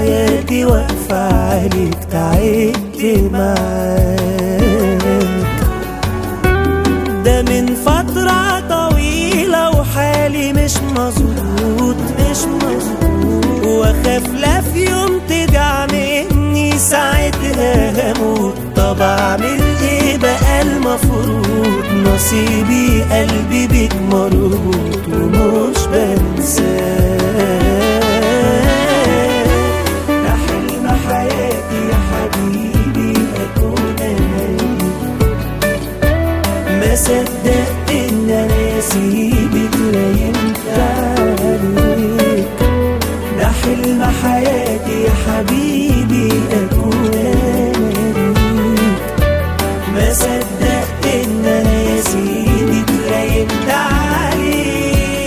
حياتي واقفة عليك تعبت معاك ده من فترة طويلة وحالي مش مظبوط مش مظبوط واخاف لا في يوم تدعى مني ساعتها هموت طب اعمل ايه بقى المفروض نصيبي قلبي بيك مربوط ومش بنساك ده حلم حياتي يا حبيبي اكون انا ما صدقت ان انا اسيبك لا ينفع عليك ده حلم حياتي يا حبيبي اكون انا ليك ما صدقت ان انا اسيبك لا ينفع عليك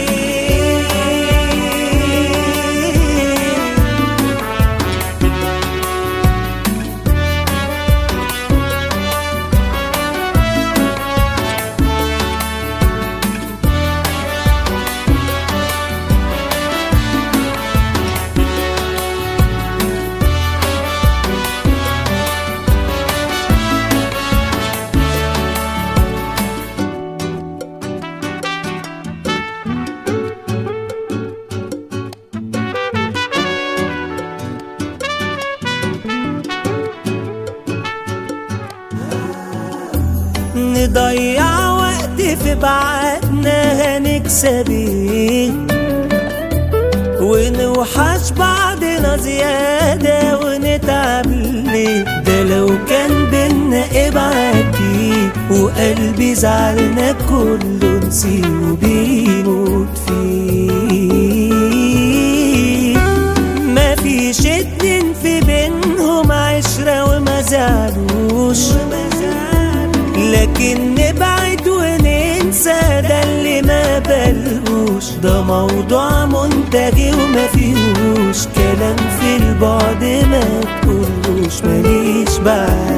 نضيع وقت في بعدنا هنكسب ايه ونوحش بعضنا زيادة ونتعب ليه ده لو كان بينا ابعتي وقلبي زعلنا كله نسيه بيموت فيه ما فيش اتنين في بينهم عشرة وما زعلوش لكن نبعد وننسى ده اللي ما بلهوش ده موضوع منتهي وما فيهوش كلام في البعد ما تقولوش ماليش بعد